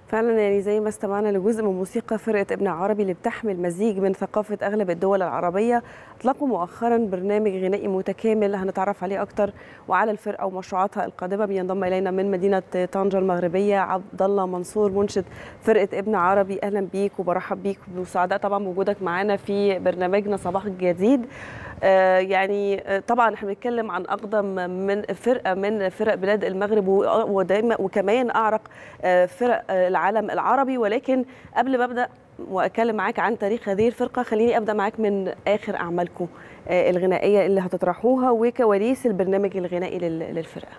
فعلا يعني زي ما استمعنا لجزء من موسيقى فرقة ابن عربي اللي بتحمل مزيج من ثقافة أغلب الدول العربية أطلقوا مؤخرا برنامج غنائي متكامل هنتعرف عليه أكتر وعلى الفرقة ومشروعاتها القادمة بينضم إلينا من مدينة طنجة المغربية عبد الله منصور منشد فرقة ابن عربي أهلا بيك وبرحب بيك وسعداء طبعا بوجودك معانا في برنامجنا صباح جديد آه يعني طبعا احنا بنتكلم عن اقدم من فرقه من فرق بلاد المغرب ودايما وكمان اعرق آه فرق العالم العربي ولكن قبل ما ابدا واتكلم معاك عن تاريخ هذه الفرقه خليني ابدا معاك من اخر اعمالكم آه الغنائيه اللي هتطرحوها وكواليس البرنامج الغنائي للفرقه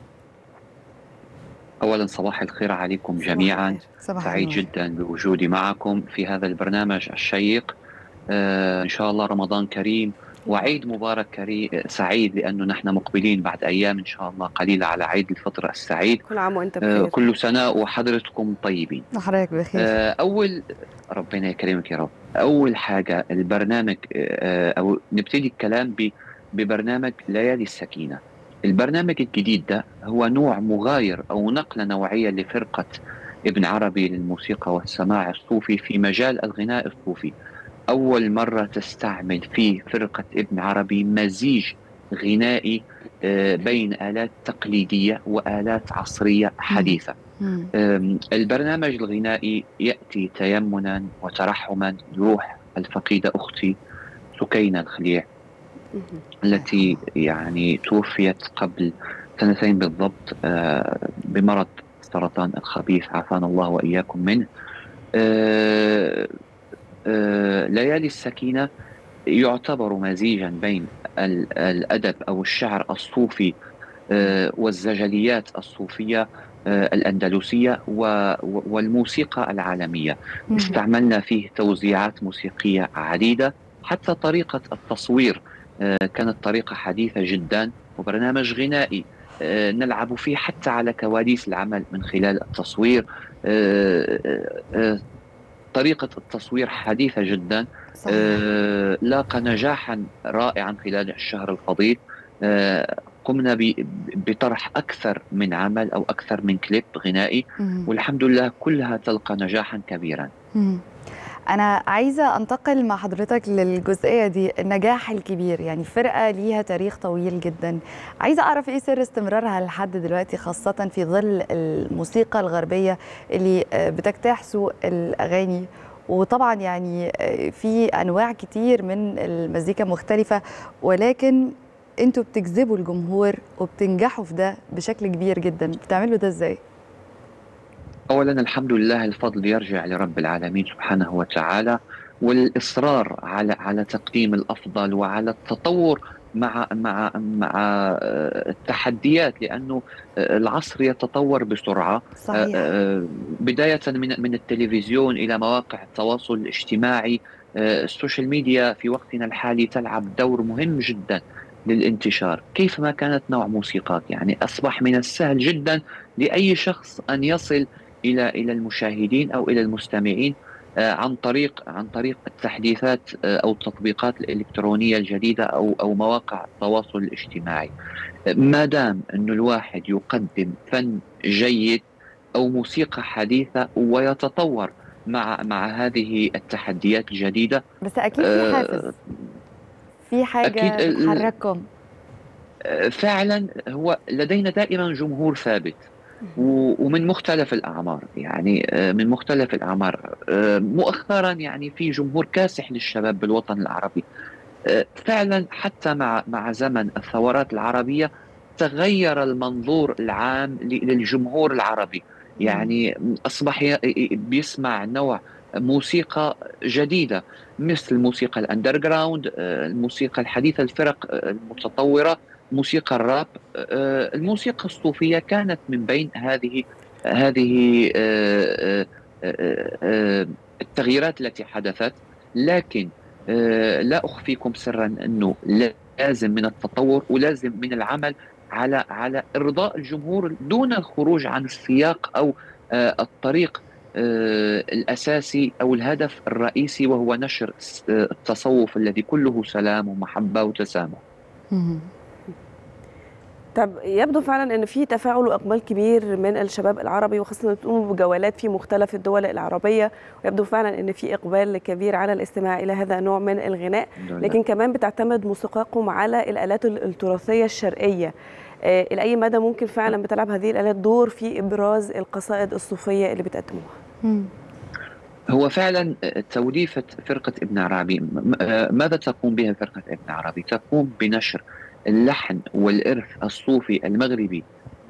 اولا صباح الخير عليكم جميعا صباح سعيد النور. جدا بوجودي معكم في هذا البرنامج الشيق آه ان شاء الله رمضان كريم وعيد مبارك كريم سعيد لانه نحن مقبلين بعد ايام ان شاء الله قليله على عيد الفطر السعيد كل عام وانت آه بخير كل سنه وحضرتكم طيبين حضرتك بخير آه، اول ربنا يكرمك يا رب اول حاجه البرنامج آه، او نبتدي الكلام ب- ببرنامج ليالي السكينه البرنامج الجديد ده هو نوع مغاير او نقله نوعيه لفرقه ابن عربي للموسيقى والسماع الصوفي في مجال الغناء الصوفي اول مره تستعمل فيه فرقه ابن عربي مزيج غنائي آه، بين الات تقليديه والات عصريه حديثه مم. أم، البرنامج الغنائي يأتي تيمنا وترحما لروح الفقيدة أختي سكينة الخليع مهم. التي يعني توفيت قبل سنتين بالضبط آه، بمرض السرطان الخبيث عافانا الله وإياكم منه آه، آه، ليالي السكينة يعتبر مزيجا بين ال- الأدب أو الشعر الصوفي آه، والزجليات الصوفية آه، الأندلسية و- و- والموسيقى العالمية مم. استعملنا فيه توزيعات موسيقية عديدة حتى طريقة التصوير آه، كانت طريقة حديثة جدا وبرنامج غنائي آه، نلعب فيه حتى على كواليس العمل من خلال التصوير آه، آه، آه، طريقة التصوير حديثة جدا صحيح. آه، لاقى نجاحا رائعا خلال الشهر الفضيل آه، قمنا ب- بطرح أكثر من عمل أو أكثر من كليب غنائي مم. والحمد لله كلها تلقى نجاحا كبيرا مم. أنا عايزة أنتقل مع حضرتك للجزئية دي النجاح الكبير يعني فرقة ليها تاريخ طويل جدا عايزة أعرف إيه سر استمرارها لحد دلوقتي خاصة في ظل الموسيقى الغربية اللي آه، بتجتاح سوق الأغاني وطبعا يعني آه، في أنواع كتير من المزيكا مختلفة ولكن انتوا بتجذبوا الجمهور وبتنجحوا في ده بشكل كبير جدا بتعملوا ده ازاي؟ أولا الحمد لله الفضل يرجع لرب العالمين سبحانه وتعالى والإصرار على على تقديم الأفضل وعلى التطور مع مع مع آه، التحديات لأنه آه، العصر يتطور بسرعة صحيح آه، بداية من من التلفزيون إلى مواقع التواصل الاجتماعي آه، السوشيال ميديا في وقتنا الحالي تلعب دور مهم جدا للانتشار كيفما كانت نوع موسيقات يعني أصبح من السهل جدا لأي شخص أن يصل إلى إلى المشاهدين أو إلى المستمعين آه، عن طريق عن طريق التحديثات آه، أو التطبيقات الإلكترونية الجديدة أو أو مواقع التواصل الاجتماعي ما دام أنه الواحد يقدم فن جيد او موسيقى حديثه ويتطور مع مع هذه التحديات الجديده بس اكيد في آه، حافز في حاجه أكيد ال- بتحرككم آه، فعلا هو لدينا دائما جمهور ثابت و- ومن مختلف الاعمار يعني آه، من مختلف الاعمار آه، مؤخرا يعني في جمهور كاسح للشباب بالوطن العربي آه، فعلا حتى مع مع زمن الثورات العربيه تغير المنظور العام ل- للجمهور العربي يعني اصبح ي- ي- بيسمع نوع موسيقى جديده مثل الموسيقى الاندر جراوند آه، الموسيقى الحديثه الفرق آه، المتطوره موسيقى الراب آه، الموسيقى الصوفيه كانت من بين هذه هذه آه، آه، آه، آه، التغييرات التي حدثت لكن آه، لا اخفيكم سرا انه لازم من التطور ولازم من العمل على على ارضاء الجمهور دون الخروج عن السياق او آه، الطريق آه، الاساسي او الهدف الرئيسي وهو نشر آه، التصوف الذي كله سلام ومحبه وتسامح. مم. طب يبدو فعلا ان في تفاعل واقبال كبير من الشباب العربي وخاصه تقوموا بجولات في مختلف الدول العربيه ويبدو فعلا ان في اقبال كبير على الاستماع الى هذا النوع من الغناء لكن كمان بتعتمد موسيقاكم على الالات التراثيه الشرقيه الى اي مدى ممكن فعلا بتلعب هذه الالات دور في ابراز القصائد الصوفيه اللي بتقدموها هو فعلا توليفه فرقه ابن عربي ماذا تقوم به فرقه ابن عربي تقوم بنشر اللحن والإرث الصوفي المغربي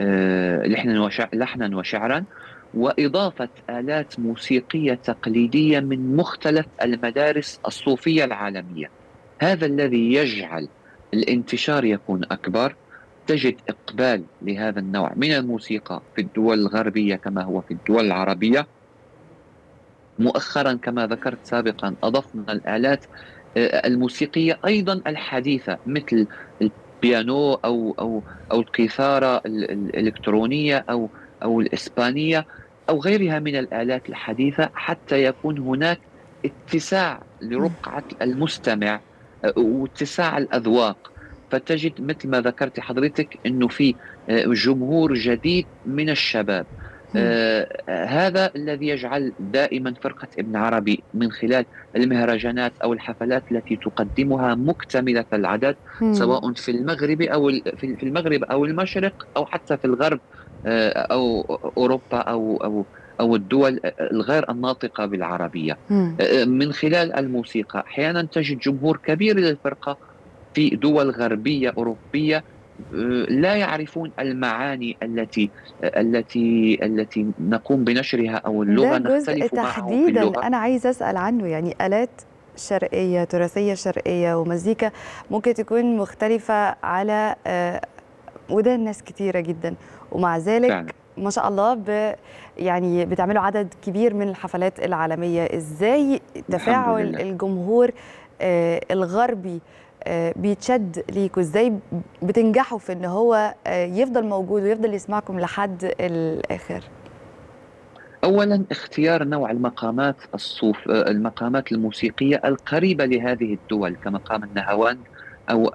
لحنا وشعرا وإضافة آلات موسيقية تقليدية من مختلف المدارس الصوفية العالمية هذا الذي يجعل الانتشار يكون أكبر تجد إقبال لهذا النوع من الموسيقى في الدول الغربية كما هو في الدول العربية مؤخرا كما ذكرت سابقا أضفنا الآلات الموسيقية أيضا الحديثة مثل البيانو أو أو أو القيثارة الإلكترونية أو أو الإسبانية أو غيرها من الآلات الحديثة حتى يكون هناك اتساع لرقعة المستمع واتساع الأذواق فتجد مثل ما ذكرت حضرتك أنه في جمهور جديد من الشباب آه هذا الذي يجعل دائما فرقة ابن عربي من خلال المهرجانات أو الحفلات التي تقدمها مكتملة العدد مم. سواء في المغرب أو في المغرب أو المشرق أو حتى في الغرب آه أو أوروبا أو أو أو الدول الغير الناطقة بالعربية مم. آه من خلال الموسيقى أحيانا تجد جمهور كبير للفرقة في دول غربية أوروبية لا يعرفون المعاني التي التي التي نقوم بنشرها او اللغه ده جزء نختلف تحديدا اللغة. انا عايز اسال عنه يعني الات شرقيه تراثيه شرقيه ومزيكا ممكن تكون مختلفه على ودان ناس كتيره جدا ومع ذلك فعلا. ما شاء الله ب يعني بتعملوا عدد كبير من الحفلات العالميه ازاي تفاعل الجمهور الغربي بيتشد ليكوا ازاي بتنجحوا في ان هو يفضل موجود ويفضل يسمعكم لحد الاخر اولا اختيار نوع المقامات الصوف المقامات الموسيقيه القريبه لهذه الدول كمقام النهاوند او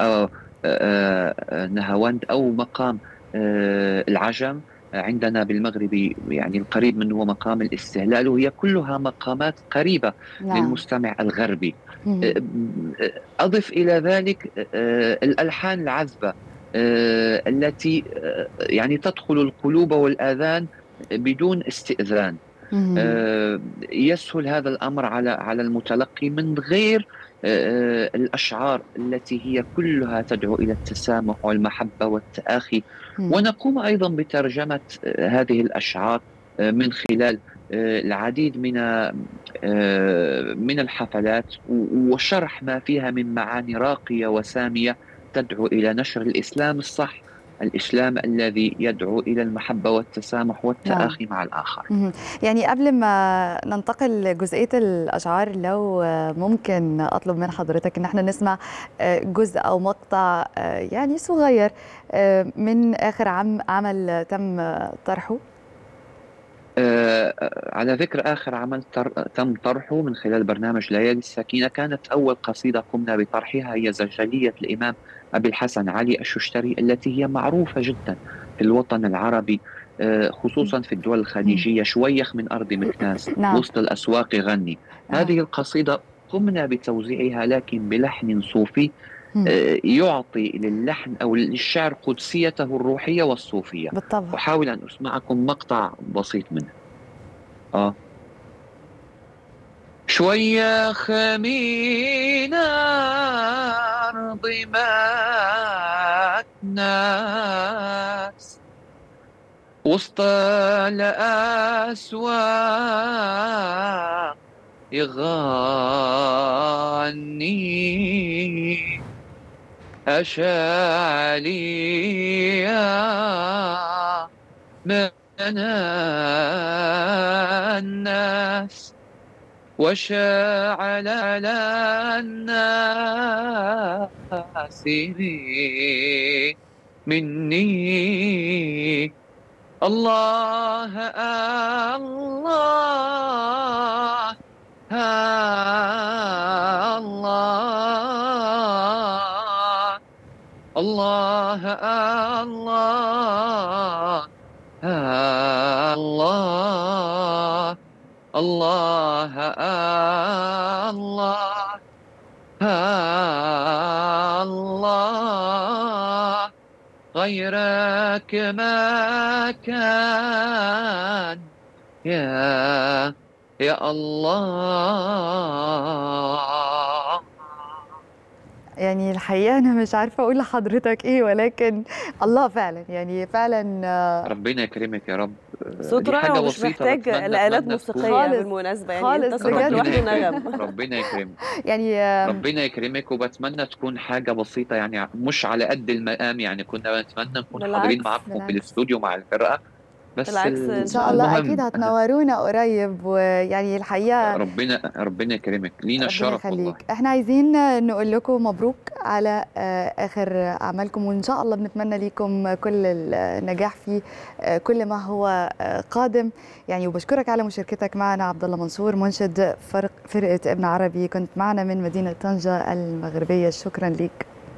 نهاوند او مقام العجم عندنا بالمغرب يعني القريب منه هو مقام الاستهلال وهي كلها مقامات قريبه نعم. للمستمع الغربي أضف إلى ذلك الألحان العذبة التي يعني تدخل القلوب والآذان بدون استئذان يسهل هذا الأمر على على المتلقي من غير الأشعار التي هي كلها تدعو إلى التسامح والمحبة والتآخي ونقوم أيضا بترجمة هذه الأشعار من خلال العديد من من الحفلات وشرح ما فيها من معاني راقيه وساميه تدعو الى نشر الاسلام الصح الاسلام الذي يدعو الى المحبه والتسامح والتاخي مع الاخر. يعني قبل ما ننتقل لجزئيه الاشعار لو ممكن اطلب من حضرتك ان احنا نسمع جزء او مقطع يعني صغير من اخر عم عمل تم طرحه. آه على ذكر آخر عمل تر... تم طرحه من خلال برنامج ليالي السكينة كانت أول قصيدة قمنا بطرحها هي زجلية الإمام أبي الحسن علي الششتري التي هي معروفة جدا في الوطن العربي آه خصوصا في الدول الخليجية شويخ من أرض مكناس نعم. وسط الأسواق غني نعم. هذه القصيدة قمنا بتوزيعها لكن بلحن صوفي آه يعطي للحن او للشعر قدسيته الروحيه والصوفيه بالطبع احاول ان اسمعكم مقطع بسيط منه اه شوية خمين أرض ناس وسط الأسواق يغني أشعليا من الناس وشعل على الناس مني الله الله الله الله الله الله الله الله غيرك ما كان يا يا الله يعني الحقيقة أنا مش عارفة أقول لحضرتك إيه ولكن الله فعلا يعني فعلا آه، ربنا يكرمك يا رب صوت دي رائع حاجة ومش بسيطة محتاج بتمنى- لآلات بتمنى تكون- موسيقية خالص، بالمناسبة يعني خالص انت صوتك بجد. لوحده ربنا نغم يكرمك ربنا يكرمك يعني آه، ربنا يكرمك وبتمنى تكون حاجة بسيطة يعني مش على قد المقام يعني كنا بنتمنى نكون بالعكس، حاضرين معاكم في بالعكس. الاستوديو مع الفرقة بس بالعكس، ال- إن شاء الله المهم أكيد هتنورونا قريب ويعني الحقيقة ربنا ربنا يكرمك لينا ربنا الشرف والله يخليك احنا عايزين نقول لكم مبروك على آه، اخر اعمالكم وان شاء الله بنتمنى ليكم كل النجاح في آه، كل ما هو آه، قادم يعني وبشكرك على مشاركتك معنا عبد الله منصور منشد فرق فرقه ابن عربي كنت معنا من مدينه طنجه المغربيه شكرا ليك